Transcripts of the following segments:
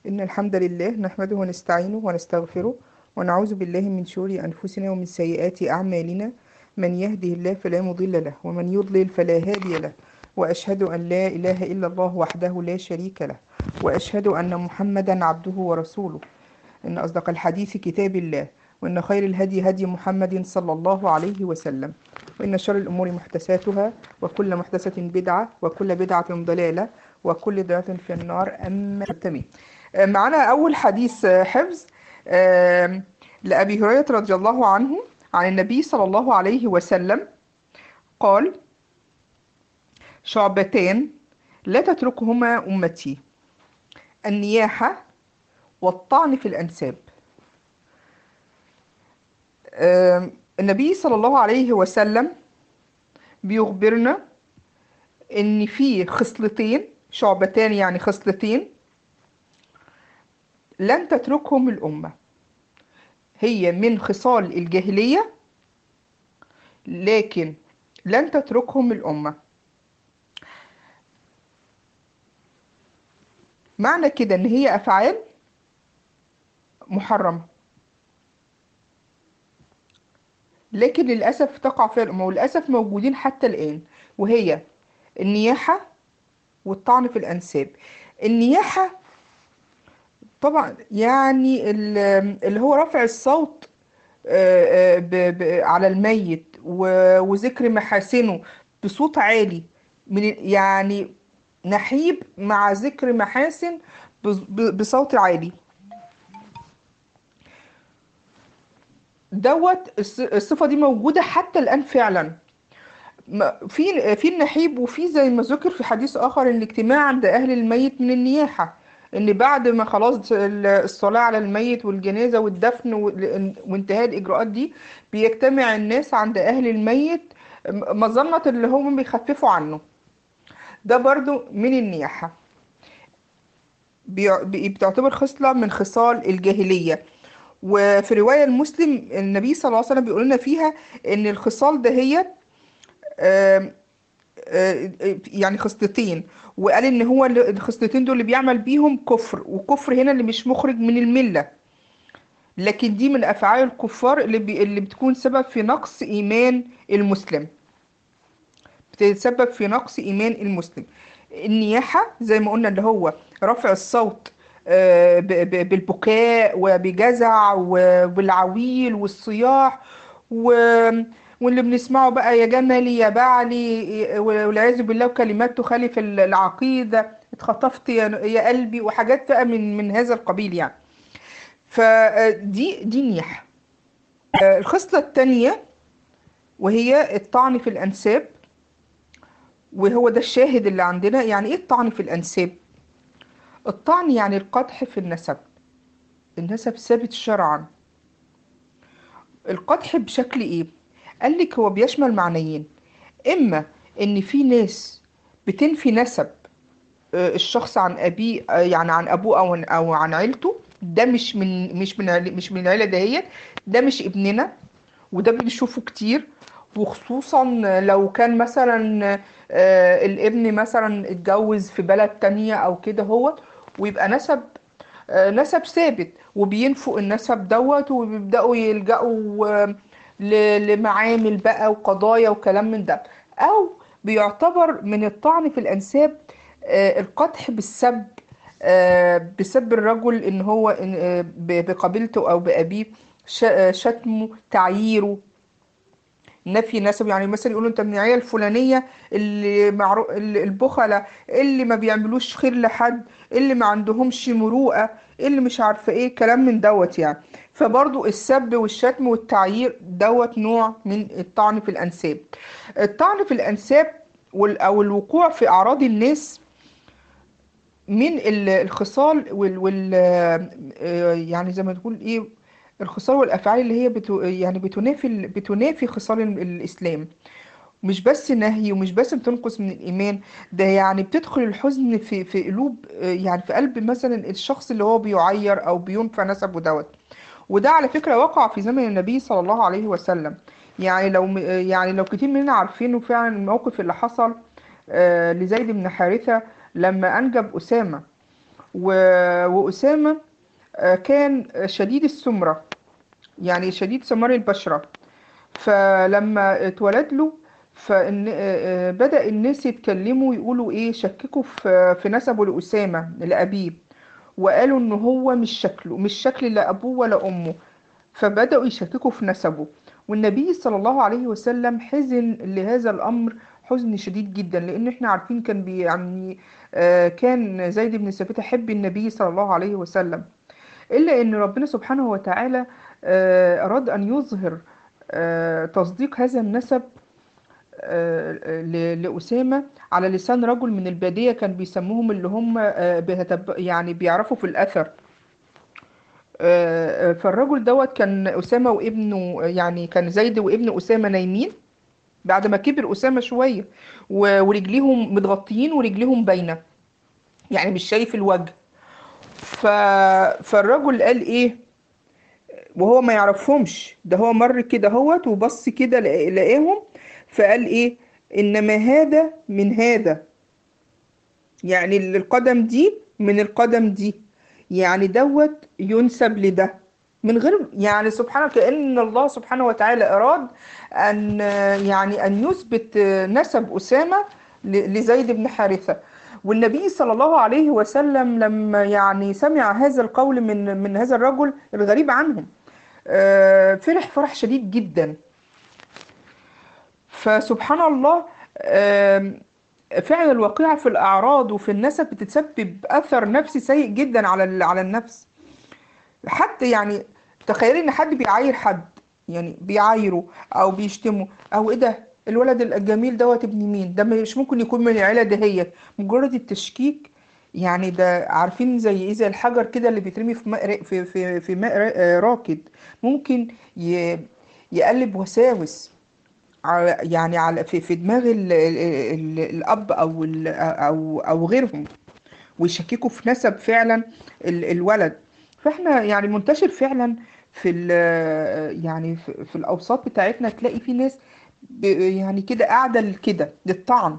إن الحمد لله نحمده ونستعينه ونستغفره ونعوذ بالله من شرور أنفسنا ومن سيئات أعمالنا من يهده الله فلا مضل له ومن يضلل فلا هادي له وأشهد أن لا إله إلا الله وحده لا شريك له وأشهد أن محمدا عبده ورسوله إن أصدق الحديث كتاب الله وإن خير الهدي هدي محمد صلى الله عليه وسلم وإن شر الأمور محدثاتها وكل محدثة بدعة وكل بدعة ضلالة وكل ضلالة في النار أما تمام معنا أول حديث حفظ لأبي هريرة رضي الله عنه عن النبي صلى الله عليه وسلم قال شعبتان لا تتركهما أمتي النياحة والطعن في الأنساب النبي صلى الله عليه وسلم بيخبرنا ان في خصلتين شعبتان يعني خصلتين لن تتركهم الأمة هي من خصال الجاهلية لكن لن تتركهم الأمة معنى كده ان هي أفعال محرمة لكن للأسف تقع فيها الأمة وللأسف موجودين حتى الآن وهي النياحة والطعن في الأنساب النياحة طبعا يعني اللي هو رفع الصوت على الميت وذكر محاسنه بصوت عالي من يعني نحيب مع ذكر محاسن بصوت عالي دوت الصفة دي موجودة حتى الآن فعلا في في النحيب وفي زي ما ذكر في حديث آخر الاجتماع عند أهل الميت من النياحة ان بعد ما خلاص الصلاة على الميت والجنازة والدفن وانتهاء الإجراءات دي بيجتمع الناس عند أهل الميت مظنة اللي هم بيخففوا عنه ده برضو من النياحة بتعتبر خصلة من خصال الجاهلية وفي رواية المسلم النبي صلى الله عليه وسلم بيقول لنا فيها ان الخصال ده هي يعني خصلتين وقال ان هو الخصلتين دول اللي بيعمل بيهم كفر وكفر هنا اللي مش مخرج من الملة لكن دي من افعال الكفار اللي, بي اللي بتكون سبب في نقص ايمان المسلم بتتسبب في نقص ايمان المسلم النياحة زي ما قلنا اللي هو رفع الصوت بالبكاء وبجزع وبالعويل والصياح و واللي بنسمعه بقى يا جملي يا بعلي والعياذ بالله وكلمات تخالف العقيدة اتخطفت يا قلبي وحاجات بقى من من هذا القبيل يعني فدي دي نياحة الخصلة الثانية وهي الطعن في الأنساب وهو ده الشاهد اللي عندنا يعني ايه الطعن في الأنساب الطعن يعني القدح في النسب النسب ثابت شرعا القدح بشكل ايه قال لك هو بيشمل معنيين اما ان في ناس بتنفي نسب الشخص عن ابيه يعني عن ابوه او او عن عيلته ده مش من مش من مش من العيله دهيت ده مش ابننا وده بنشوفه كتير وخصوصا لو كان مثلا الابن مثلا اتجوز في بلد تانية او كده هو ويبقى نسب نسب ثابت وبينفوا النسب دوت وبيبداوا يلجأوا لمعامل بقى وقضايا وكلام من ده او بيعتبر من الطعن في الانساب القدح بالسب بسب الرجل ان هو بقبيلته او بابيه شتمه تعييره نفي نسب يعني مثلا يقولوا انت من العيله الفلانيه اللي معرو... البخله اللي ما بيعملوش خير لحد اللي ما عندهمش مروءه اللي مش عارفه ايه كلام من دوت يعني فبرضو السب والشتم والتعيير دوت نوع من الطعن في الانساب الطعن في الانساب وال... او الوقوع في اعراض الناس من الخصال وال, وال... يعني زي ما تقول ايه الخصال والافعال اللي هي بتو يعني بتنافي بتنافي خصال الاسلام مش بس نهي ومش بس بتنقص من الايمان ده يعني بتدخل الحزن في في قلوب يعني في قلب مثلا الشخص اللي هو بيعير او بينفى نسبه دوت وده على فكره وقع في زمن النبي صلى الله عليه وسلم يعني لو يعني لو كتير مننا عارفينه فعلا الموقف اللي حصل لزيد بن حارثه لما انجب اسامه و- وأسامة آه، كان شديد السمرة يعني شديد سمار البشرة فلما اتولد له فإن آه، آه، بدأ الناس يتكلموا يقولوا ايه شككوا في في نسبه لأسامة لأبيه وقالوا ان هو مش شكله مش شكل لا ابوه ولا امه فبدأوا يشككوا في نسبه والنبي صلى الله عليه وسلم حزن لهذا الأمر حزن شديد جدا لأن احنا عارفين كان بي يعني آه، كان زيد بن ثابت يحب النبي صلى الله عليه وسلم إلا أن ربنا سبحانه وتعالى آه، أراد أن يظهر آه، تصديق هذا النسب آه، ل- لأسامة على لسان رجل من البادية كان بيسموهم اللي هم آه، بيتب- يعني بيعرفوا في الأثر آه، آه، فالرجل دوت كان أسامة وابنه يعني كان زيد وابن أسامة نايمين بعد ما كبر أسامة شوية و- ورجليهم متغطيين ورجليهم باينة يعني مش شايف الوجه ف... فالرجل قال إيه وهو ما يعرفهمش ده هو مر كده هوت وبص كده لقى- لقاهم فقال إيه إنما هذا من هذا يعني القدم دي من القدم دي يعني دوت ينسب لده من غير يعني سبحانه كأن الله سبحانه وتعالى أراد أن يعني أن يثبت نسب أسامة ل- لزيد بن حارثة والنبي صلى الله عليه وسلم لما يعني سمع هذا القول من من هذا الرجل الغريب عنهم آه، فرح فرح شديد جدا فسبحان الله آم، فعل الوقيعة في الأعراض وفي النسب بتتسبب أثر نفسي سيء جدا على ال- على النفس حتى يعني تخيلي إن حد بيعاير حد يعني بيعايره أو بيشتمه أو إيه ده الولد الجميل دوت ابن مين ده مش ممكن يكون من العيلة دهيت مجرد التشكيك يعني ده عارفين زي ايه زي الحجر كده اللي بيترمي في ماء را- في في في ماء را- آه، راكد ممكن ي- يقلب وساوس على يعني على في في دماغ ال ال ال الاب او ال او او غيرهم ويشككوا في نسب فعلا ال الولد فاحنا يعني منتشر فعلا في ال يعني في, في الاوساط بتاعتنا تلاقي في ناس ب- يعني كده قاعده كده للطعن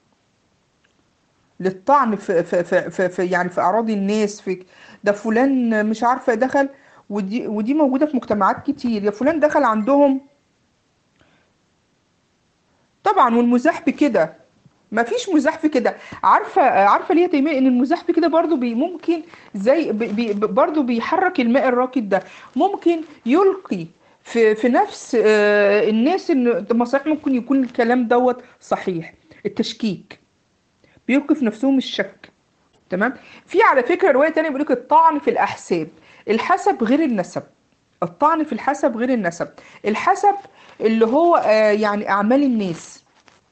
للطعن في في في, في, في يعني في اعراض الناس في ده فلان مش عارفه دخل ودي ودي موجوده في مجتمعات كتير يا فلان دخل عندهم طبعا والمزاح بكده ما فيش مزاح في كده عارفه عارفه ليه يا تيميه ان المزاح في كده برضو بي ممكن زي بي بي برضو بيحرك الماء الراكد ده ممكن يلقي في في نفس آه، الناس ان طب ما صحيح ممكن يكون الكلام دوت صحيح التشكيك بيلقي في نفسهم الشك تمام في على فكره روايه تانية بيقول لك الطعن في الاحساب الحسب غير النسب الطعن في الحسب غير النسب الحسب اللي هو آه، يعني اعمال الناس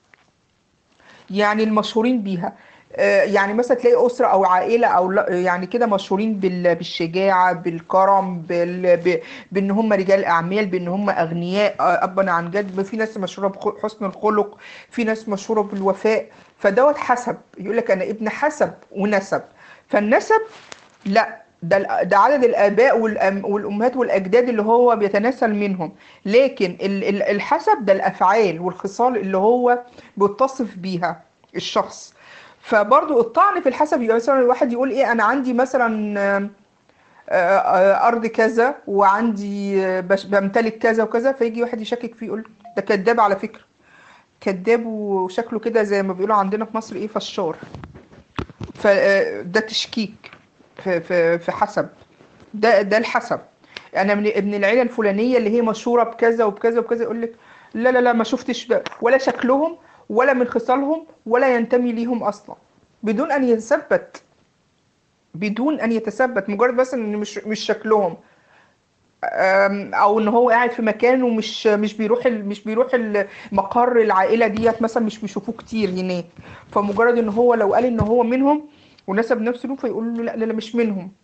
يعني المشهورين بيها آه، يعني مثلا تلاقي أسرة أو عائلة أو لا- يعني كده مشهورين بال- بالشجاعة بالكرم بال... ب... بإن هم رجال أعمال بإن هم أغنياء آه، أبا عن جد في ناس مشهورة بحسن الخلق في ناس مشهورة بالوفاء فدوت حسب يقول لك أنا ابن حسب ونسب فالنسب لا ده ال- ده عدد الآباء والأم والأمهات والأجداد اللي هو بيتناسل منهم لكن ال- ال- الحسب ده الأفعال والخصال اللي هو بيتصف بيها الشخص فبرضو الطعن في الحسب يبقى مثلا الواحد يقول ايه انا عندي مثلا آه، آه، ارض كذا وعندي آه، بش- بمتلك كذا وكذا فيجي واحد يشكك فيه يقول ده كذاب على فكرة كذاب وشكله كده زي ما بيقولوا عندنا في مصر ايه فشار فده تشكيك في في في حسب ده ده الحسب انا من ابن العيله الفلانيه اللي هي مشهوره بكذا وبكذا وبكذا يقول لك لا لا لا ما شفتش ده ولا شكلهم ولا من خصالهم ولا ينتمي ليهم اصلا بدون ان يتثبت بدون ان يتثبت مجرد بس ان مش مش شكلهم أم، او ان هو قاعد في مكان ومش مش بيروح ال- مش بيروح ال- مقر العائله ديت مثلا مش بيشوفوه كتير هناك فمجرد ان هو لو قال ان هو منهم ونسب نفسه له فيقول له لا لا لا مش منهم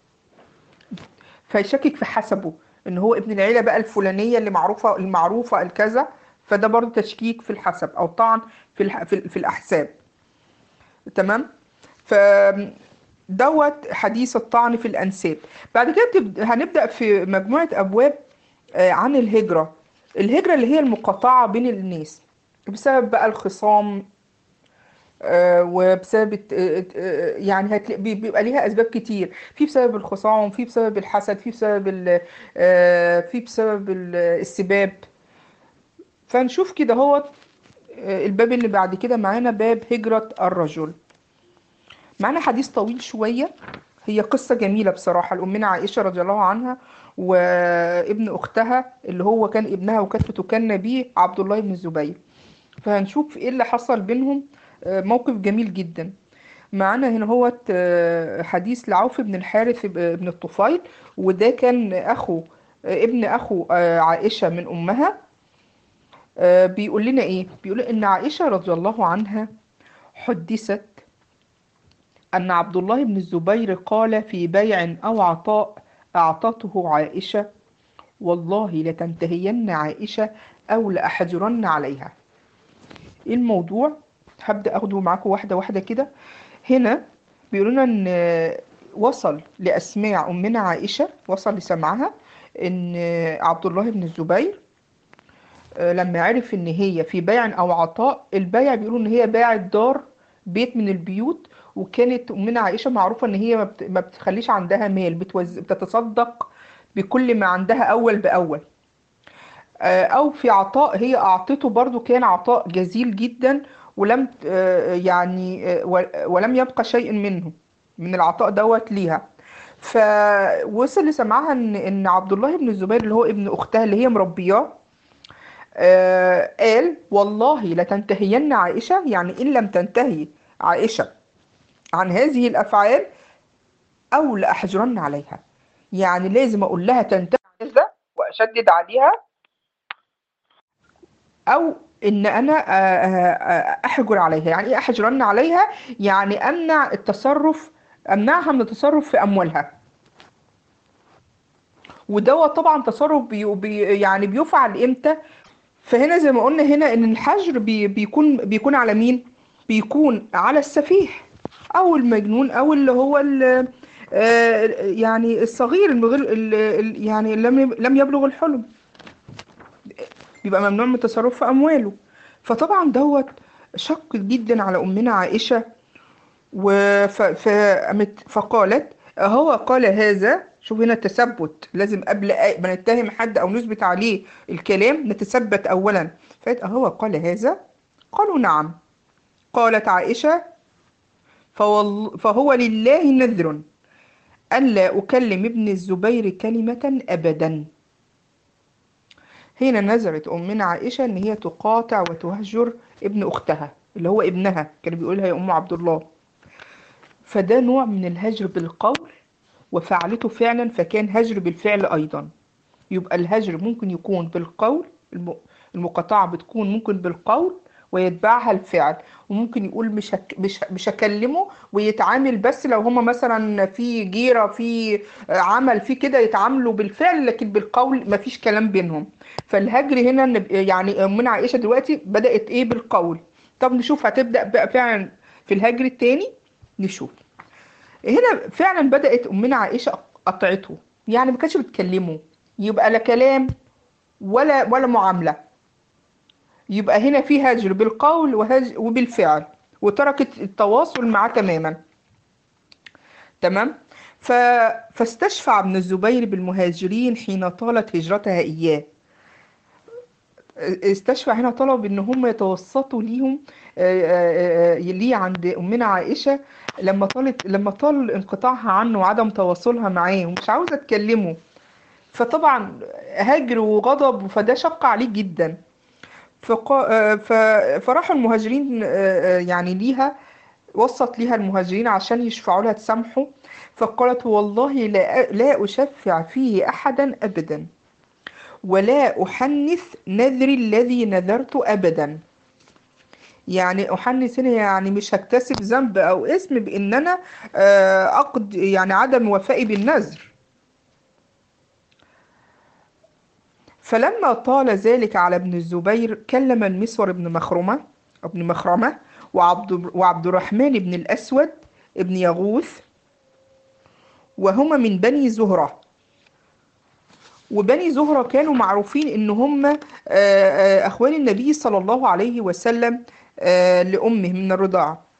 فيشكك في حسبه ان هو ابن العيله بقى الفلانيه اللي معروفه المعروفه الكذا فده برضه تشكيك في الحسب او طعن في الح... في, ال- في الاحساب تمام ف دوت حديث الطعن في الانساب بعد كده تبد... هنبدا في مجموعه ابواب آه، عن الهجره الهجره اللي هي المقاطعه بين الناس بسبب بقى الخصام آه، وبسبب الت- آه، آه، يعني هتلاقي بي- بيبقى ليها اسباب كتير في بسبب الخصام في بسبب الحسد في بسبب ال- آه، في بسبب ال- السباب فنشوف كده هو الباب اللي بعد كده معانا باب هجرة الرجل معانا حديث طويل شوية هي قصة جميلة بصراحة لأمنا عائشة رضي الله عنها وابن أختها اللي هو كان ابنها وكانت تكن بيه عبد الله بن الزبير فهنشوف ايه اللي حصل بينهم آه، موقف جميل جدا معانا هنا هو حديث لعوف بن الحارث ب- بن الطفيل وده كان أخو آه، ابن أخو آه، عائشة من أمها آه، بيقول لنا ايه بيقول ان عائشة رضي الله عنها حدثت ان عبد الله بن الزبير قال في بيع او عطاء اعطته عائشة والله لتنتهين عائشة او لاحجرن عليها ايه الموضوع هبدأ اخده معاكم واحدة واحدة كده هنا بيقولوا لنا ان وصل لاسماع امنا عائشة وصل لسمعها ان عبد الله بن الزبير آه، لما عرف ان هي في بيع او عطاء البيع بيقولوا ان هي باعت دار بيت من البيوت وكانت امنا عائشه معروفه ان هي ما بت- ما بتخليش عندها مال بتوز... بتتصدق بكل ما عندها اول باول آه، او في عطاء هي اعطته برضو كان عطاء جزيل جدا ولم ت- آه، يعني آه، و- ولم يبقى شيء منه من العطاء دوت ليها فوصل لسمعها ان ان عبد الله بن الزبير اللي هو ابن اختها اللي هي مربياه آه، قال والله لتنتهين عائشة يعني إن لم تنتهي عائشة عن هذه الأفعال أو لأحجرن عليها يعني لازم أقول لها تنتهي عن ده وأشدد عليها أو إن أنا آه، آه، آه، أحجر عليها يعني إيه أحجرن عليها يعني أمنع التصرف أمنعها من التصرف في أموالها ودوت طبعا تصرف بي بي يعني بيفعل إمتى فهنا زي ما قلنا هنا ان الحجر بي بيكون بيكون على مين بيكون على السفيح او المجنون او اللي هو ال- آه، يعني الصغير المغير ال- ال- يعني لم لم يبلغ الحلم بيبقى ممنوع من التصرف في امواله فطبعا دوت شق جدا على امنا عائشه وف... فقامت- فقالت هو قال هذا شوف هنا التثبت لازم قبل أي- ما نتهم حد او نثبت عليه الكلام نتثبت اولا فقالت هو قال هذا قالوا نعم قالت عائشة فوال... فهو لله نذر ألا أكلم ابن الزبير كلمة أبدا هنا نزلت أمنا عائشة إن هي تقاطع وتهجر ابن أختها اللي هو ابنها كان بيقولها يا أم عبد الله فده نوع من الهجر بالقول وفعلته فعلا فكان هجر بالفعل أيضا يبقى الهجر ممكن يكون بالقول الم- المقاطعة بتكون ممكن بالقول ويتبعها الفعل وممكن يقول مش هك مش مش هكلمه ويتعامل بس لو هما مثلا في جيرة في عمل في كده يتعاملوا بالفعل لكن بالقول مفيش كلام بينهم فالهجر هنا إن- يعني أمنا عائشة دلوقتي بدأت ايه بالقول طب نشوف هتبدأ بقى فعلا في الهجر التاني نشوف هنا فعلا بدأت أمنا عائشة قطعته يعني ما كانتش بتكلمه يبقى لا كلام ولا ولا معاملة يبقى هنا في هجر بالقول وهج وبالفعل وتركت التواصل معاه تماما تمام ف... فاستشفع ابن الزبير بالمهاجرين حين طالت هجرتها إياه استشفع هنا طلب ان هم يتوسطوا ليهم آه، آه، آه، ليه عند امنا عائشه لما طالت لما طال انقطاعها عنه وعدم تواصلها معاه ومش عاوزه تكلمه فطبعا هجر وغضب فده شق عليه جدا فقا... آه، ف... فراح المهاجرين آه، آه، يعني ليها وسط ليها المهاجرين عشان يشفعوا لها تسامحه فقالت والله لا لا أشفع فيه أحدا أبدا ولا أحنث نذري الذي نذرت أبدا يعني أحنث هنا يعني مش هكتسب ذنب أو اسم بإن أنا آه، أقد يعني عدم وفائي بالنذر فلما طال ذلك على ابن الزبير كلم المسور بن مخرمة ابن مخرمة وعبد, وعبد الرحمن بن الأسود ابن يغوث وهما من بني زهرة وبني زهرة كانوا معروفين ان هم آه، آه، اخوان النبي صلى الله عليه وسلم آه، لامه من الرضاعة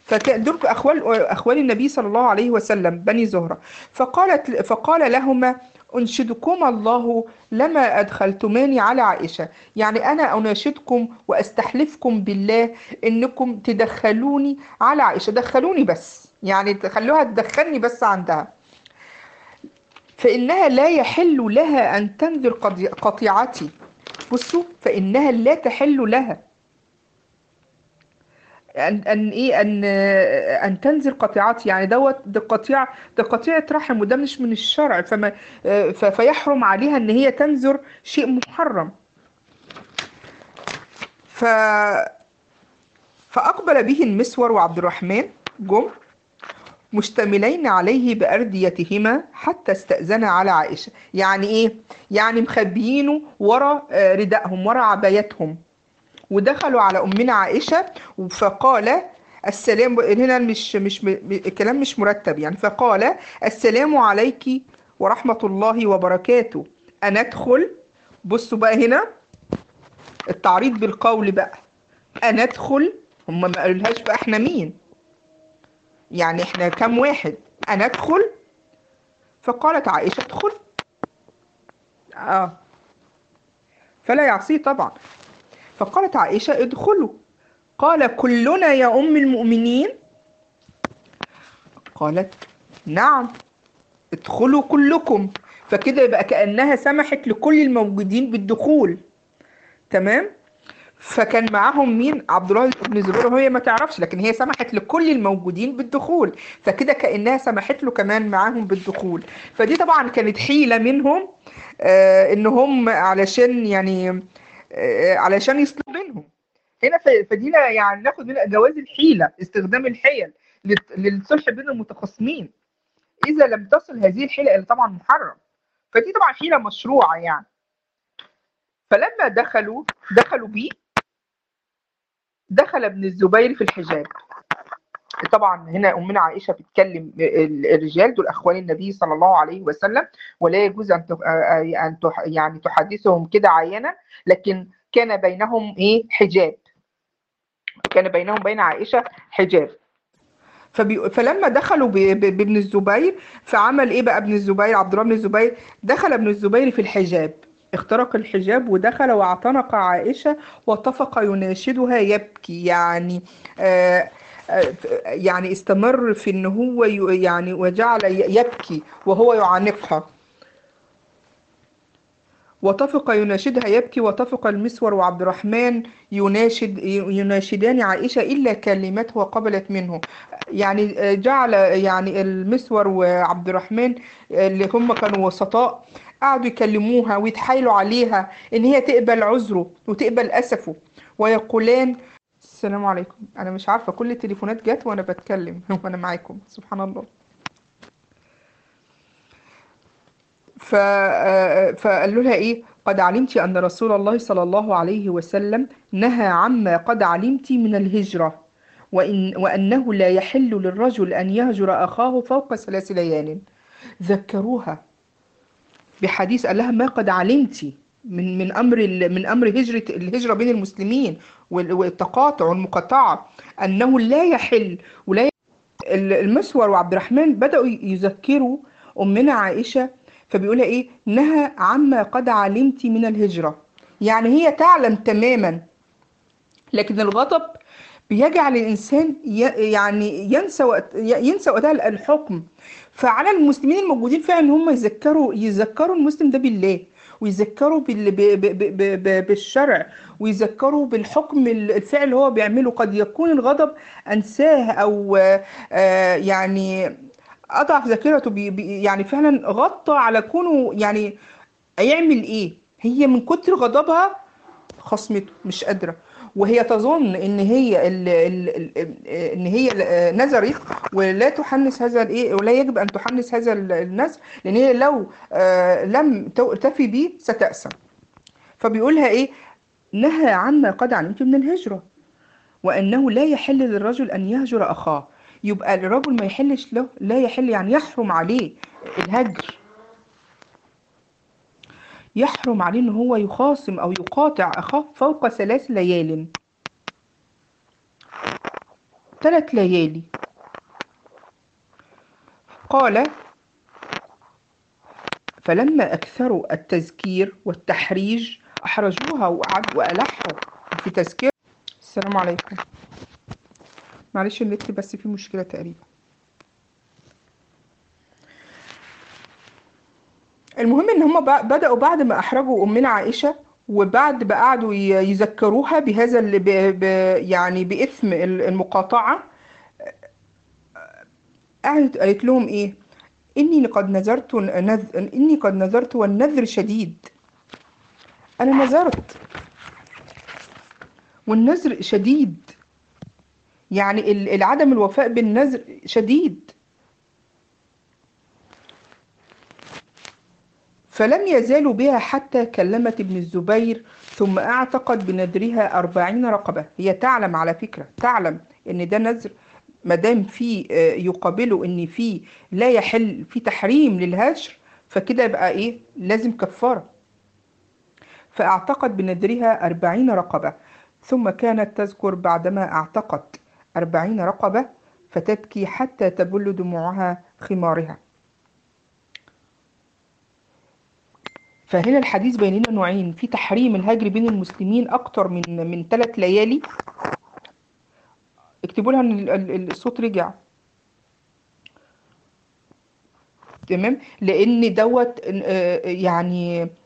فكان دول اخوال اخوال النبي صلى الله عليه وسلم بني زهره فقالت فقال لهما انشدكما الله لما ادخلتماني على عائشه يعني انا اناشدكم واستحلفكم بالله انكم تدخلوني على عائشه دخلوني بس يعني تخلوها تدخلني بس عندها فانها لا يحل لها ان تنذر قضي- قطيعتي بصوا فانها لا تحل لها ان ان ايه ان ان تنزل قطيعتي يعني دوت ده قطيع ده قطيعه رحم وده مش من الشرع فما ف- فيحرم عليها ان هي تنذر شيء محرم ف فاقبل به المسور وعبد الرحمن جم مشتملين عليه بأرديتهما حتى استأذن على عائشة يعني ايه يعني مخبيينه ورا آه، ردائهم ورا عبايتهم ودخلوا على أمنا عائشة فقال السلام هنا مش مش م- الكلام مش مرتب يعني فقال السلام عليك ورحمة الله وبركاته أن أدخل بصوا بقى هنا التعريض بالقول بقى أن أدخل هم ما قالولهاش بقى احنا مين يعني احنا كم واحد أن أدخل فقالت عائشة ادخل اه فلا يعصيه طبعا فقالت عائشة ادخلوا قال كلنا يا أم المؤمنين قالت نعم ادخلوا كلكم فكده يبقى كأنها سمحت لكل الموجودين بالدخول تمام فكان معاهم مين عبد الله بن الزبير وهي ما تعرفش لكن هي سمحت لكل الموجودين بالدخول فكده كأنها سمحت له كمان معاهم بالدخول فدي طبعا كانت حيلة منهم آه ان هم علشان يعني آه علشان يصلحوا بينهم هنا ف- فدينا يعني ناخد منها جواز الحيلة استخدام الحيل للت- للصلح بين المتخاصمين إذا لم تصل هذه الحيلة إلى طبعا محرم فدي طبعا حيلة مشروعة يعني فلما دخلوا دخلوا بيه دخل ابن الزبير في الحجاب طبعا هنا امنا عائشه بتكلم ال- الرجال دول اخوان النبي صلى الله عليه وسلم ولا يجوز ان تح- ان تح- يعني تحدثهم كده عينا لكن كان بينهم ايه حجاب كان بينهم بين عائشه حجاب فبي... فلما دخلوا ب... ب... بابن الزبير فعمل ايه بقى ابن الزبير عبد الله بن الزبير دخل ابن الزبير في الحجاب اخترق الحجاب ودخل واعتنق عائشة واتفق يناشدها يبكي يعني آه آه، يعني استمر في ان هو ي- يعني وجعل ي- يبكي وهو يعانقها وطفق يناشدها يبكي وطفق المسور وعبد الرحمن يناشد يناشدان عائشة إلا كلمته وقبلت منه يعني جعل يعني المسور وعبد الرحمن اللي هم كانوا وسطاء قعدوا يكلموها ويتحايلوا عليها إن هي تقبل عذره وتقبل أسفه ويقولان السلام عليكم أنا مش عارفة كل التليفونات جت وأنا بتكلم وأنا معاكم سبحان الله ف... فقالوا لها ايه قد علمت ان رسول الله صلى الله عليه وسلم نهى عما قد علمت من الهجرة وإن وأنه لا يحل للرجل أن يهجر أخاه فوق ثلاث ليال ذكروها بحديث قال لها ما قد علمت من من امر ال- من امر هجره الهجره بين المسلمين وال- والتقاطع والمقاطعه انه لا يحل ولا ي- ال- المسور وعبد الرحمن بداوا ي- يذكروا امنا عائشه فبيقولها ايه نهى عما قد علمت من الهجره يعني هي تعلم تماما لكن الغضب بيجعل الانسان ي- يعني ينسى وقت ينسى وقتها الحكم فعلى المسلمين الموجودين فعلا ان هم يذكروا يذكروا المسلم ده بالله ويذكروا بال... ب... ب... ب... ب... بالشرع ويذكروا بالحكم الفعل اللي هو بيعمله قد يكون الغضب انساه او آه، يعني اضعف ذاكرته بي... بي... يعني فعلا غطى على كونه يعني هيعمل ايه هي من كتر غضبها خصمته مش قادره وهي تظن ان هي ال ال ال ان هي نذرت ولا تحنس هذا الايه ولا يجب ان تحنس هذا النذر لان هي لو آه، لم تو- تفي به ستأسم فبيقولها ايه نهى عما قد علمت من الهجرة وأنه لا يحل للرجل أن يهجر أخاه يبقى الرجل ما يحلش له لا يحل يعني يحرم عليه الهجر يحرم عليه ان هو يخاصم او يقاطع اخاه فوق ثلاث ليال ثلاث ليالي قال فلما أكثروا التذكير والتحريج أحرجوها وقعدوا وألحوا في تذكير السلام عليكم معلش النت بس فيه مشكلة تقريبا المهم ان هم بق- بدأوا بعد ما احرجوا امنا عائشة وبعد ما قعدوا ي- يذكروها بهذا اللي ب... ب... يعني بإثم ال- المقاطعة قعدت قالت لهم ايه اني قد نذرت نذ... اني قد نذرت والنذر شديد انا نذرت والنذر شديد يعني ال- العدم الوفاء بالنذر شديد فلم يزالوا بها حتى كلمت ابن الزبير ثم اعتقد بنذرها أربعين رقبة هي تعلم على فكرة تعلم ان ده نذر مادام في آه، يقابله ان في لا يحل في تحريم للهجر فكده يبقى ايه لازم كفارة فاعتقد بنذرها أربعين رقبة ثم كانت تذكر بعدما اعتقت أربعين رقبة فتبكي حتى تبل دموعها خمارها فهنا الحديث بين لنا نوعين في تحريم الهجر بين المسلمين اكتر من من ثلاث ليالي اكتبوا لها ان ال- ال- الصوت رجع تمام لان دوت آه، يعني آه،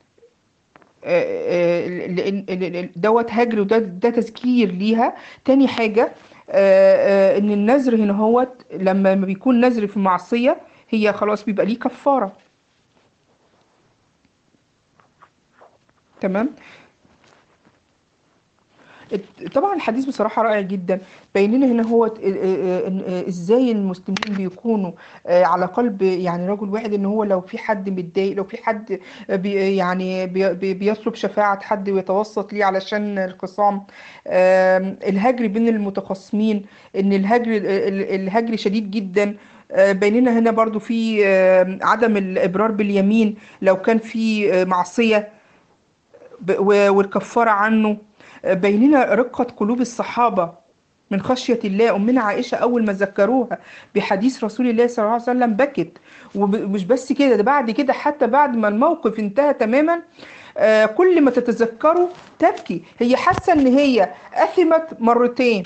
آه، لان ال- ال- دوت هجر وده ده تذكير ليها تاني حاجة آه، آه، ان النذر هنا هوت لما ما بيكون نذر في معصية هي خلاص بيبقى ليه كفارة تمام الت- طبعا الحديث بصراحة رائع جدا بين لنا هنا هو ت- آه، آه، إن- آه، ازاي المسلمين بيكونوا آه، على قلب يعني رجل واحد ان هو لو في حد متضايق لو في حد آه، بي يعني بي بي- بيطلب شفاعة حد ويتوسط ليه علشان الخصام آم، الهجر بين المتخاصمين ان الهجر ال- ال- الهجر شديد جدا آه، بيننا هنا برضو في آم، عدم الإبرار باليمين لو كان في آه، معصية ب- و- والكفارة عنه بيننا رقة قلوب الصحابة من خشية الله أمنا عائشة أول ما ذكروها بحديث رسول الله صلى الله عليه وسلم بكت ومش بس كده ده بعد كده حتى بعد ما الموقف انتهى تماما آه، كل ما تتذكره تبكي هي حاسة إن هي أثمت مرتين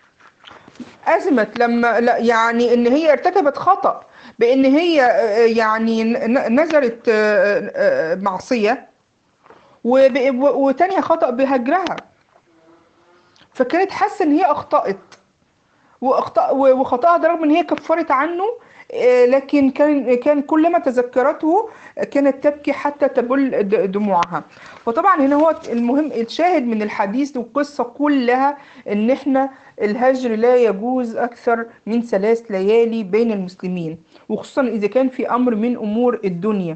أزمت لما لا يعني إن هي ارتكبت خطأ بإن هي آه، يعني ن- نذرت آه، آه، معصية وب- و- وتانية خطأ بهجرها فكانت حاسة إن هي أخطأت وأخطأ و- وخطأها ده رغم إن هي كفرت عنه آه، لكن كان كان كلما تذكرته كانت تبكي حتى تبل د- دموعها وطبعا هنا هو المهم الشاهد من الحديث والقصة كلها إن إحنا الهجر لا يجوز أكثر من ثلاث ليالي بين المسلمين وخصوصا إذا كان في أمر من أمور الدنيا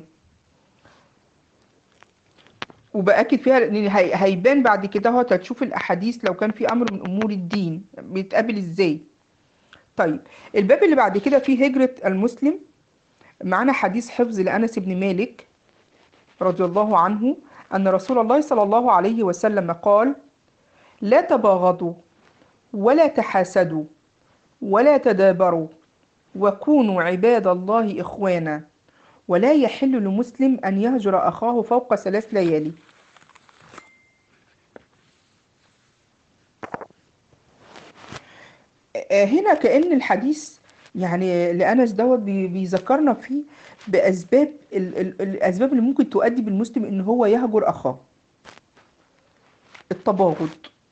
وبأكد فيها لأن هي- هيبان بعد كده هو هتشوف الأحاديث لو كان في أمر من أمور الدين بيتقابل إزاي طيب الباب اللي بعد كده فيه هجرة المسلم معانا حديث حفظ لأنس بن مالك رضي الله عنه أن رسول الله صلى الله عليه وسلم قال لا تباغضوا ولا تحاسدوا ولا تدابروا وكونوا عباد الله إخوانا ولا يحل لمسلم أن يهجر أخاه فوق ثلاث ليالي آه، هنا كأن الحديث يعني لأنس دوت بي- بيذكرنا فيه بأسباب ال- ال- الأسباب اللي ممكن تؤدي بالمسلم إن هو يهجر أخاه التباغض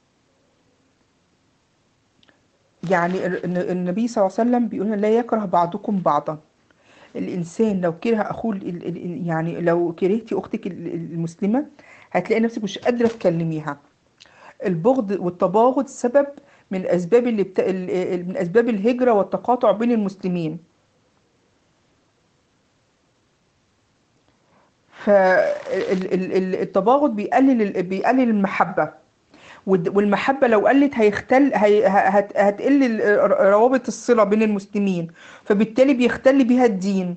يعني ال- الن- النبي صلى الله عليه وسلم بيقول لنا لا يكره بعضكم بعضا الإنسان لو كره أخوه ال- ال- ال- يعني لو كرهتي أختك ال- ال- المسلمة هتلاقي نفسك مش قادرة تكلميها البغض والتباغض سبب من أسباب اللي بت... ال- ال- من أسباب الهجرة والتقاطع بين المسلمين فالتباغض بيقلل ال- بيقلل المحبة والد- والمحبة لو قلت هيختل هي... هت... هتقل ال- روابط الصلة بين المسلمين فبالتالي بيختل بيها الدين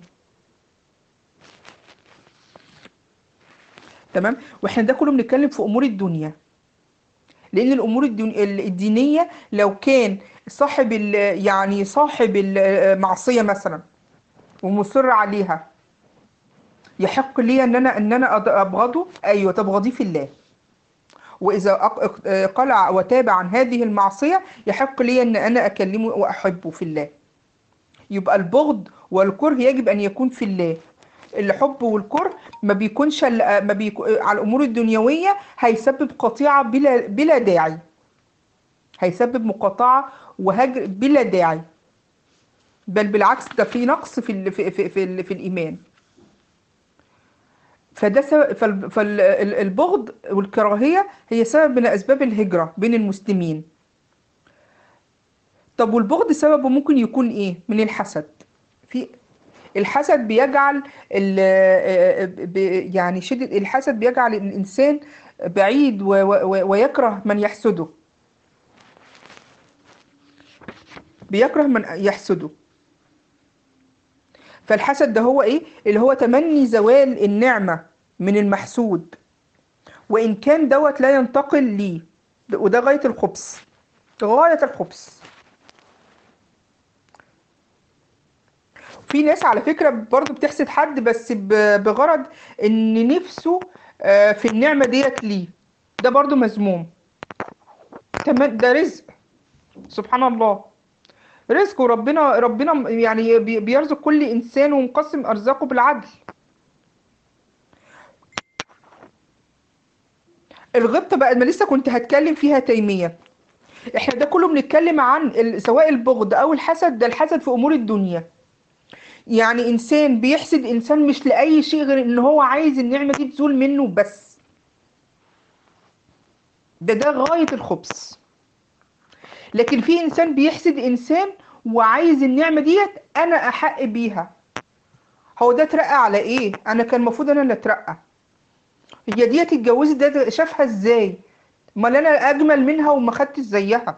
تمام واحنا ده كله بنتكلم في امور الدنيا لان الامور الدين- ال- الدينيه لو كان صاحب ال يعني صاحب المعصية مثلا ومصر عليها يحق لي ان انا ان انا أض- ابغضه ايوه تبغضيه في الله واذا أق- قلع وتاب عن هذه المعصية يحق لي ان انا اكلمه واحبه في الله يبقى البغض والكره يجب ان يكون في الله الحب والكره ما بيكونش ال- ما بيكو على الامور الدنيويه هيسبب قطيعه بلا بلا داعي هيسبب مقاطعه وهجر بلا داعي بل بالعكس ده في نقص في ال في في في, ال في الايمان فده سبب فالبغض والكراهيه هي سبب من اسباب الهجره بين المسلمين طب والبغض سببه ممكن يكون ايه من الحسد في الحسد بيجعل ال- ب- يعني شدة الحسد بيجعل الإنسان بعيد و- و- ويكره من يحسده بيكره من يحسده فالحسد ده هو ايه اللي هو تمني زوال النعمة من المحسود وإن كان دوت لا ينتقل ليه وده غاية الخبث غاية الخبث في ناس على فكرة برضو بتحسد حد بس ب- بغرض ان نفسه آه، في النعمة ديت ليه ده برضو مذموم تمام ده رزق سبحان الله رزق وربنا ربنا يعني بي- بيرزق كل انسان ومقسم ارزاقه بالعدل الغبطة بقى ما لسه كنت هتكلم فيها تيمية احنا ده كله بنتكلم عن ال- سواء البغض او الحسد ده الحسد في امور الدنيا يعني انسان بيحسد انسان مش لاي شيء غير ان هو عايز النعمه دي تزول منه بس ده ده غايه الخبث لكن في انسان بيحسد انسان وعايز النعمه ديت انا احق بيها هو ده اترقى على ايه انا كان المفروض انا اللي اترقى هي ديت اتجوزت ده شافها ازاي امال انا اجمل منها وما خدتش زيها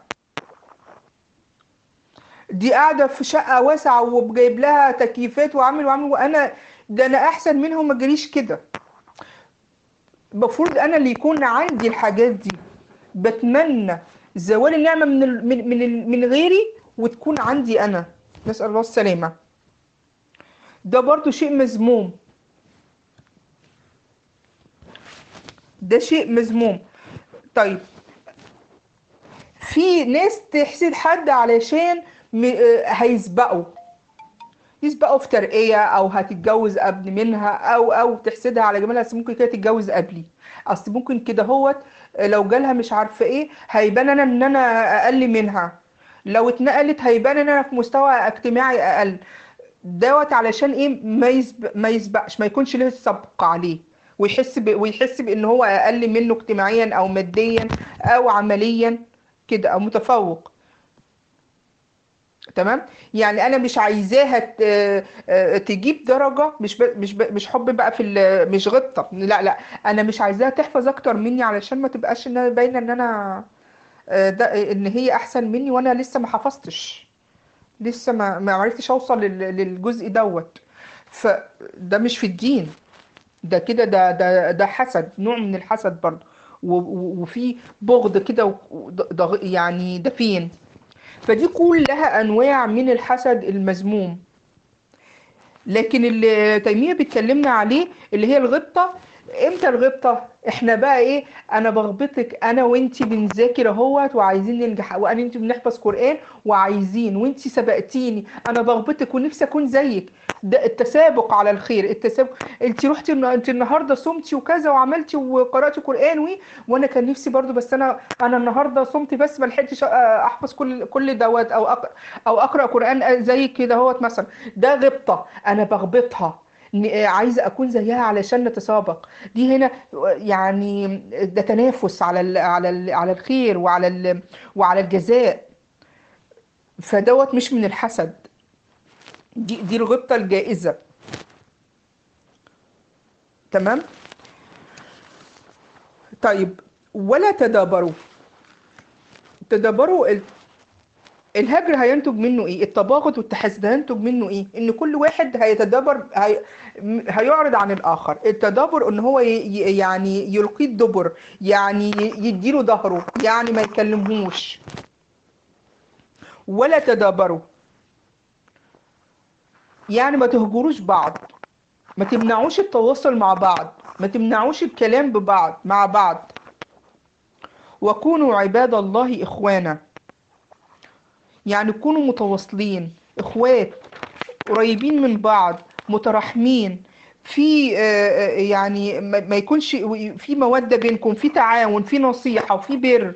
دي قاعدة في شقة واسعة وجايب لها تكييفات وعامل وعامل وأنا ده أنا أحسن منها وما جريش كده المفروض أنا اللي يكون عندي الحاجات دي بتمنى زوال النعمة من ال من من, ال من غيري وتكون عندي أنا نسأل الله السلامة ده برضو شيء مذموم ده شيء مذموم طيب في ناس تحسد حد علشان م- آه، هيسبقوا يسبقوا في ترقية أو هتتجوز قبل منها أو أو تحسدها على جمالها بس ممكن كده تتجوز قبلي أصل ممكن كده هوت آه، لو جالها مش عارفة إيه هيبان أنا إن أنا أقل منها لو اتنقلت هيبان إن أنا في مستوى اجتماعي أقل دوت علشان إيه ما يسبق ما يسبقش ما يكونش له السبق عليه ويحس ب... ويحس بإن هو أقل منه اجتماعيا أو ماديا أو عمليا كده أو متفوق تمام يعني انا مش عايزاها ت- آه، تجيب درجه مش ب... مش ب... مش حب بقى في ال... مش غطه لا لا انا مش عايزاها تحفظ اكتر مني علشان ما تبقاش ان انا باينه ان انا آه، ده ان هي احسن مني وانا لسه ما حفظتش لسه ما ما عرفتش اوصل لل... للجزء دوت فده مش في الدين ده كده ده ده ده حسد نوع من الحسد برضه و- و- وفي بغض كده و- وض- ضغ- يعني ده فين فدي كلها انواع من الحسد المذموم لكن اللي تيمية بيتكلمنا عليه اللي هي الغبطة امتى الغبطة احنا بقى ايه انا بغبطك انا وانتي بنذاكر اهوت وعايزين ننجح وانا انتي بنحفظ قرآن وعايزين وانتي سبقتيني انا بغبطك ونفسي اكون زيك ده التسابق على الخير التسابق انتي رحتي النا- انتي النهارده صمتي وكذا وعملتي وقرأتي قرآن وي وانا كان نفسي برضو بس انا انا النهارده صمت بس ما لحقتش أ- احفظ كل كل دوت او أقرأ او اقرا قرآن زي كده اهوت مثلا ده غبطة انا بغبطها ن- عايزه اكون زيها علشان نتسابق دي هنا يعني ده تنافس على ال على ال على الخير وعلى ال وعلى الجزاء فدوت مش من الحسد دي دي الغبطه الجائزه تمام طيب ولا تدابروا تدابروا ال- الهجر هينتج منه ايه التباغض والتحاسد هينتج منه ايه ان كل واحد هيتدبر هي... م- هيعرض عن الاخر التدبر ان هو ي... ي- يعني يلقيه الدبر يعني ي- يديله ظهره يعني ما يكلمهوش ولا تدابروا يعني ما تهجروش بعض ما تمنعوش التواصل مع بعض ما تمنعوش الكلام ببعض مع بعض وكونوا عباد الله إخوانا يعني كونوا متواصلين إخوات قريبين من بعض متراحمين في آه، آه، يعني ما ما يكونش في مودة بينكم في تعاون في نصيحة وفي بر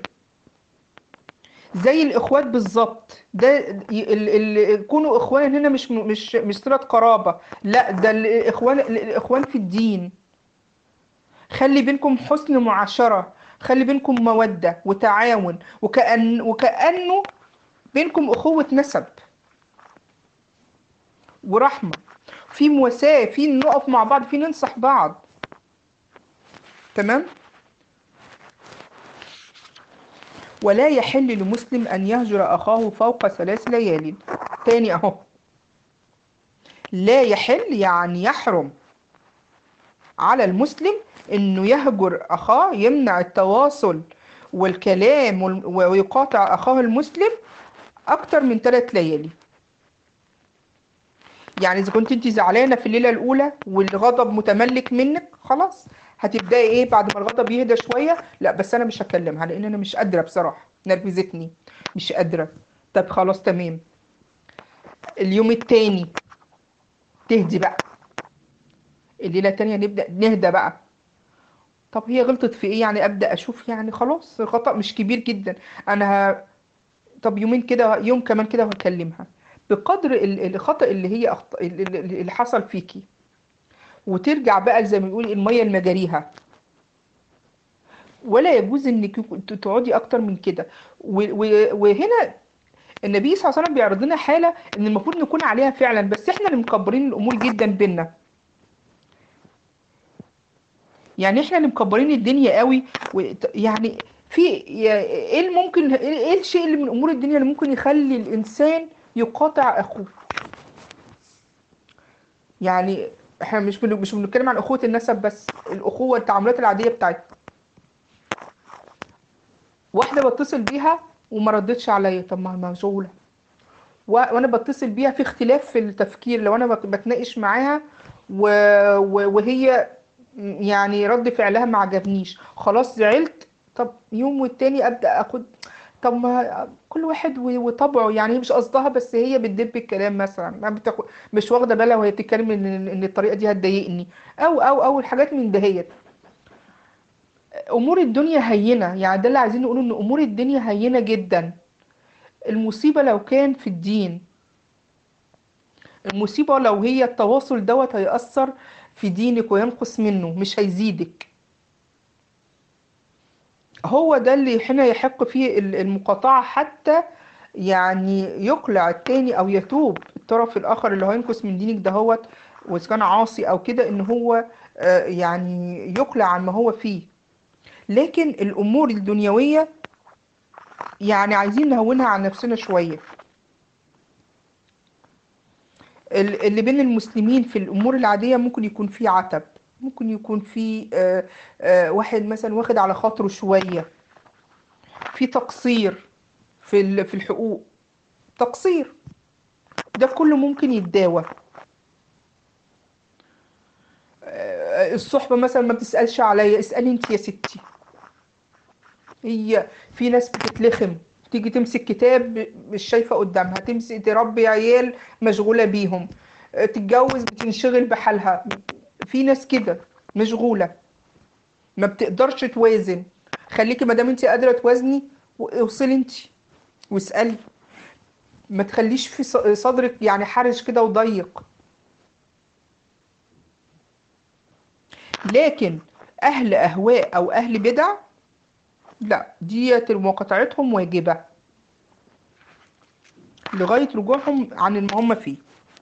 زي الاخوات بالظبط ده ال ال كونوا اخوان هنا مش مش مش صلة قرابة لا ده الاخوان الاخوان في الدين خلي بينكم حسن معاشرة خلي بينكم مودة وتعاون وكأن وكأنه بينكم أخوة نسب ورحمة في مواساة في نقف مع بعض في ننصح بعض تمام ولا يحل لمسلم أن يهجر أخاه فوق ثلاث ليال تاني أهو لا يحل يعني يحرم على المسلم انه يهجر اخاه يمنع التواصل والكلام وال- ويقاطع اخاه المسلم اكتر من ثلاث ليالي يعني اذا كنت انت زعلانه في الليله الاولى والغضب متملك منك خلاص هتبداي ايه بعد ما الغضب يهدى شويه لا بس انا مش هكلمها لان انا مش قادره بصراحه نرفزتني مش قادره طب خلاص تمام اليوم التاني تهدي بقى الليله التانيه نبدا نهدى بقى طب هي غلطت في ايه يعني ابدا اشوف يعني خلاص الخطا مش كبير جدا انا ه... طب يومين كده يوم كمان كده وهكلمها بقدر ال- الخطأ اللي هي أخط... اللي اللي حصل فيكي وترجع بقى زي ما بيقول المية لمجاريها ولا يجوز انك ت- تقعدي اكتر من كده و- و- وهنا النبي صلى الله عليه وسلم بيعرض لنا حالة ان المفروض نكون عليها فعلا بس احنا اللي مكبرين الامور جدا بينا يعني احنا اللي مكبرين الدنيا قوي وت- يعني في يا- ايه اللي ممكن ايه الشيء اللي من امور الدنيا اللي ممكن يخلي الانسان يقاطع اخوه يعني احنا مش بن- مش بنتكلم عن اخوة النسب بس الاخوة التعاملات العادية بتاعتنا واحدة بتصل بيها وما ردتش عليا طب ما هي مشغولة و- وانا بتصل بيها في اختلاف في التفكير لو انا بت- بتناقش معاها و... و... وهي يعني رد فعلها ما عجبنيش خلاص زعلت طب يوم والتاني ابدا اخد طب ما كل واحد و- وطبعه يعني هي مش قصدها بس هي بتدب الكلام مثلا ما بتاخد مش واخده بالها وهي بتتكلم ان ان الطريقه دي هتضايقني او او او الحاجات من دهيت امور الدنيا هينه يعني ده اللي عايزين نقوله ان امور الدنيا هينه جدا المصيبه لو كان في الدين المصيبه لو هي التواصل دوت هيأثر في دينك وينقص منه مش هيزيدك هو ده اللي هنا يحق فيه ال- المقاطعة حتى يعني يقلع التاني أو يتوب الطرف الآخر اللي هينقص من دينك دهوت وإذا كان عاصي أو كده إن هو آه، يعني يقلع عن ما هو فيه لكن الأمور الدنيوية يعني عايزين نهونها عن نفسنا شوية ال- اللي بين المسلمين في الأمور العادية ممكن يكون فيه عتب ممكن يكون فيه آه، آه، واحد مثلا واخد على خاطره شوية في تقصير في ال- في الحقوق تقصير ده كله ممكن يتداوى آه، الصحبة مثلا ما بتسألش عليا اسألي انت يا ستي هي في ناس بتتلخم تيجي تمسك كتاب مش شايفة قدامها تمسك تربي عيال مشغولة بيهم آه، تتجوز بتنشغل بحالها في ناس كده مشغولة ما بتقدرش توازن خليكي ما دام انت قادرة توازني اوصلي انت واسألي ما تخليش في ص- صدرك يعني حرج كده وضيق لكن اهل اهواء او اهل بدع لا ديت مقاطعتهم واجبة لغاية رجوعهم عن اللي هم فيه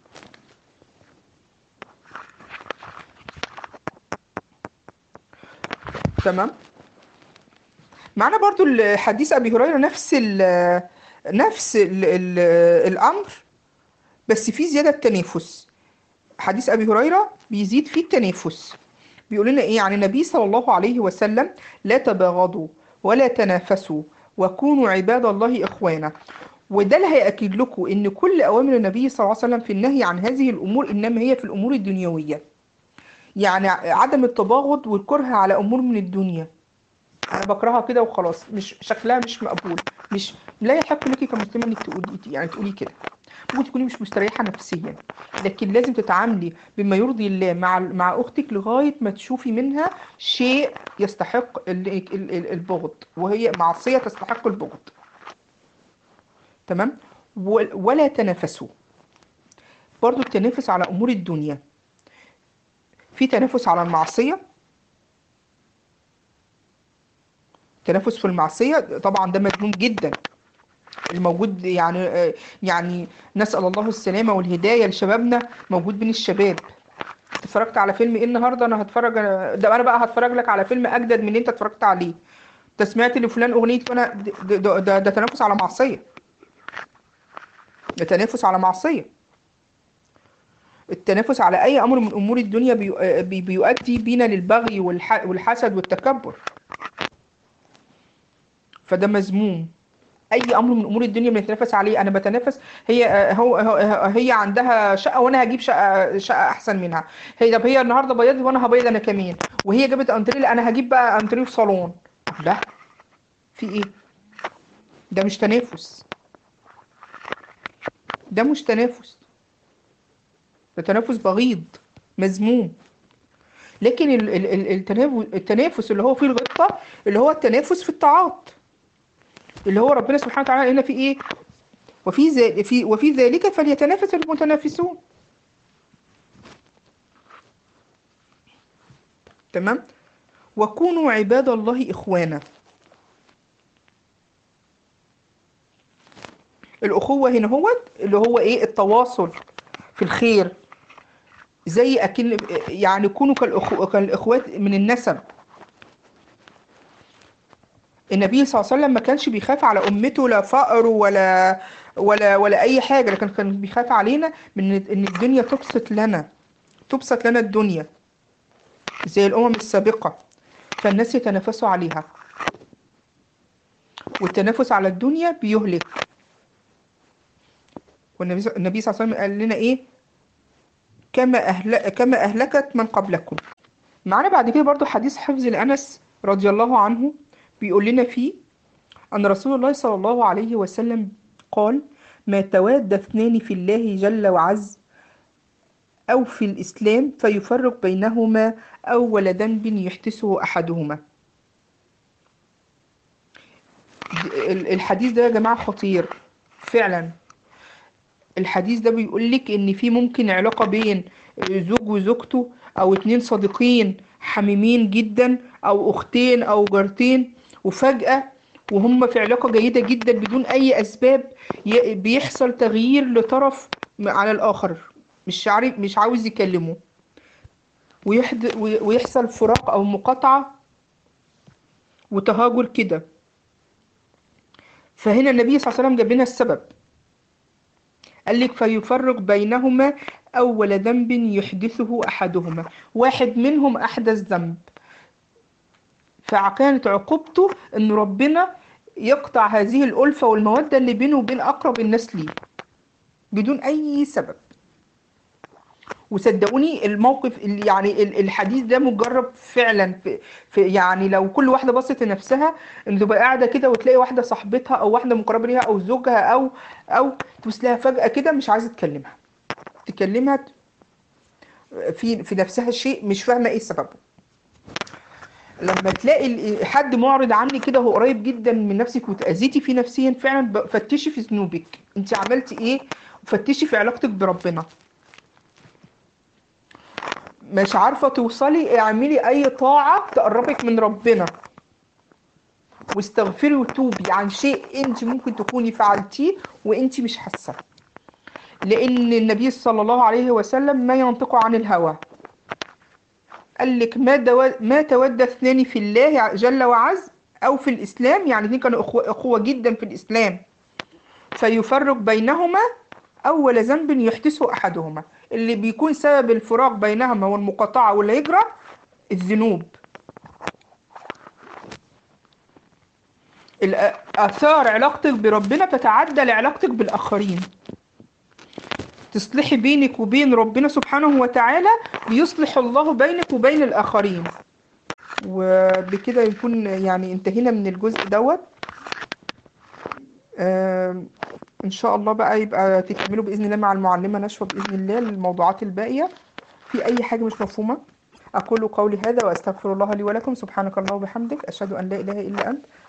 تمام معنا برضو الحديث ابي هريرة نفس ال نفس ال ال الامر بس فيه زيادة تنافس حديث ابي هريرة بيزيد فيه التنافس بيقول لنا ايه عن النبي صلى الله عليه وسلم لا تباغضوا ولا تنافسوا وكونوا عباد الله اخوانا وده اللي هيأكد لكم ان كل اوامر النبي صلى الله عليه وسلم في النهي عن هذه الامور انما هي في الامور الدنيويه يعني عدم التباغض والكره على امور من الدنيا انا بكرهها كده وخلاص مش شكلها مش مقبول مش لا يحق لك كمسلمه انك تقولي يعني تقولي كده ممكن تكوني مش مستريحه نفسيا لكن لازم تتعاملي بما يرضي الله مع مع اختك لغايه ما تشوفي منها شيء يستحق ال- ال- ال- البغض وهي معصيه تستحق البغض تمام و- ولا تنافسوا برضو التنافس على امور الدنيا في تنافس على المعصيه التنافس في المعصيه طبعا ده مذموم جدا الموجود يعني يعني نسأل الله السلامة والهداية لشبابنا موجود بين الشباب اتفرجت على فيلم ايه النهارده انا هتفرج ده انا بقى هتفرج لك على فيلم اجدد من اللي انت اتفرجت عليه انت سمعت لفلان اغنيه وانا ده, ده, ده, ده تنافس على معصيه ده تنافس على معصيه التنافس على اي امر من امور الدنيا بي- بي- بيؤدي بينا للبغي والح- والحسد والتكبر فده مذموم اي امر من امور الدنيا بنتنافس عليه انا بتنافس هي هو هو- هي عندها شقه وانا هجيب شقه شقه احسن منها هي طب هي النهارده بيضت وانا هبيض انا كمان وهي جابت انتريه انا هجيب بقى انتريه في صالون لا في ايه ده مش تنافس ده مش تنافس ده تنافس بغيض مذموم لكن ال- ال- ال- التنافس التنافس اللي هو فيه الغبطه اللي هو التنافس في الطاعات اللي هو ربنا سبحانه وتعالى هنا في ايه وفي ذلك في وفي ذلك فليتنافس المتنافسون تمام وكونوا عباد الله اخوانا الاخوه هنا هو اللي هو ايه التواصل في الخير زي اكن يعني كونوا كالأخو... كالاخوات من النسب النبي صلى الله عليه وسلم ما كانش بيخاف على امته لا فقر ولا ولا ولا اي حاجه لكن كان بيخاف علينا من ان الدنيا تبسط لنا تبسط لنا الدنيا زي الامم السابقه فالناس يتنافسوا عليها والتنافس على الدنيا بيهلك والنبي النبي صلى الله عليه وسلم قال لنا ايه كما أهل... كما اهلكت من قبلكم معانا بعد كده برضو حديث حفظ لانس رضي الله عنه بيقول لنا فيه أن رسول الله صلى الله عليه وسلم قال ما تواد اثنان في الله جل وعز أو في الإسلام فيفرق بينهما أول ذنب يحدثه أحدهما ال- الحديث ده يا جماعة خطير فعلا الحديث ده بيقول لك ان في ممكن علاقة بين زوج وزوجته او اتنين صديقين حميمين جدا او اختين او جارتين وفجأة وهم في علاقة جيدة جدا بدون اي اسباب ي- بيحصل تغيير لطرف على الاخر مش عارف مش عاوز يكلمه ويحد وي- ويحصل فراق او مقاطعة وتهاجر كده فهنا النبي صلى الله عليه وسلم جاب لنا السبب قال لك فيفرق بينهما أول ذنب يحدثه أحدهما واحد منهم أحدث ذنب فكانت عقوبته أن ربنا يقطع هذه الألفة والمودة اللي بينه وبين أقرب الناس ليه بدون أي سبب وصدقوني الموقف اللي يعني ال- الحديث ده مجرب فعلا في, في يعني لو كل واحده بصت لنفسها ان تبقى قاعده كده وتلاقي واحده صاحبتها او واحده مقربه ليها او زوجها او او تبص لها فجاه كده مش عايزه تكلمها تكلمها في في نفسها شيء مش فاهمه ايه سببه لما تلاقي ال- حد معرض عني كده هو قريب جدا من نفسك وتأذيتي فيه نفسيا فعلا ب- فتشي في ذنوبك انت عملتي ايه وفتشي في علاقتك بربنا مش عارفة توصلي اعملي اي طاعة تقربك من ربنا واستغفري وتوبي عن شيء انت ممكن تكوني فعلتيه وانت مش حاسة لان النبي صلى الله عليه وسلم ما ينطق عن الهوى قال لك ما دو... ما تود اثنان في الله جل وعز او في الاسلام يعني دي كانوا اخوة, اخوة جدا في الاسلام فيفرق بينهما اول ذنب يحدثه احدهما اللي بيكون سبب الفراق بينهما والمقاطعة والهجرة الذنوب الأ- آثار علاقتك بربنا تتعدى لعلاقتك بالآخرين تصلحي بينك وبين ربنا سبحانه وتعالى ليصلح الله بينك وبين الآخرين وبكده يكون يعني انتهينا من الجزء دوت آم، إن شاء الله بقى يبقى تكملوا بإذن الله مع المعلمة نشوى بإذن الله الموضوعات الباقية في أي حاجة مش مفهومة أقول قولي هذا وأستغفر الله لي ولكم سبحانك اللهم وبحمدك أشهد أن لا إله إلا أنت